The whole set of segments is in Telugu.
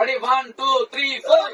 Ready one two three four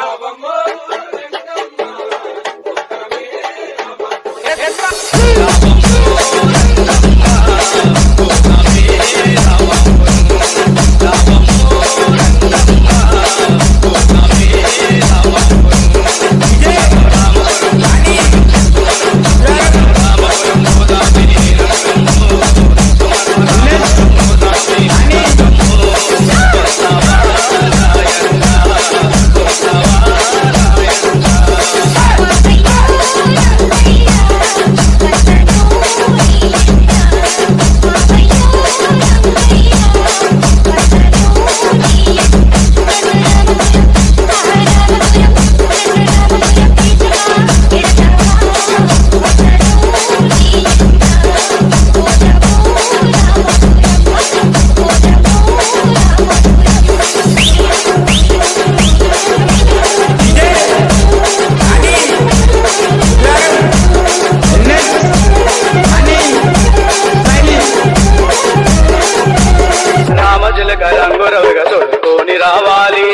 రామజులక రంగురవిగా తొడుకొని రావాలి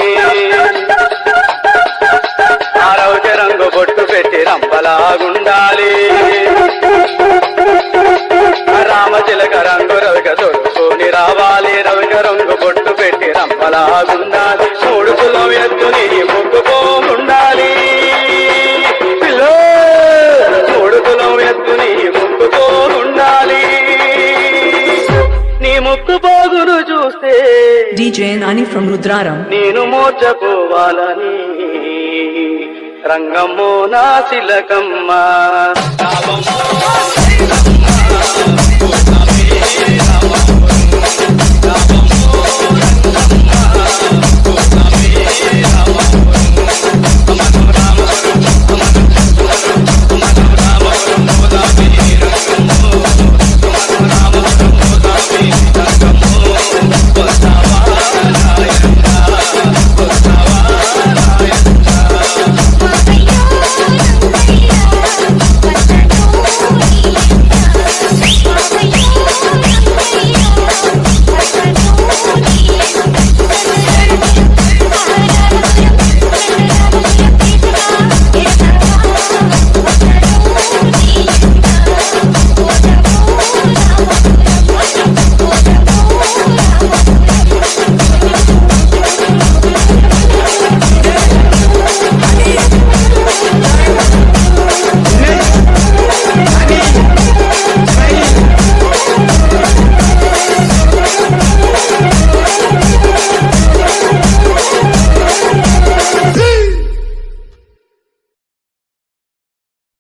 ఆరవచ రంగు బొట్టు పెట్టి రంపలాగుండాలి రామచిలక రంగు రవిక తొడుకొని రావాలి రవిక రంగు బొట్టు పెట్టి రంపలాగుండాలి మూడు కులం ఎత్తుని ముక్కుపోముండాలి పిల్లో మూడు కులం ఎత్తుని ముక్కుపోముండాలి నీ ముక్కు పోగును చూస్తే DJ Nani from Rudraram. నేను మోర్చపోవాలని రంగమ్మో నా శిలకమ్మ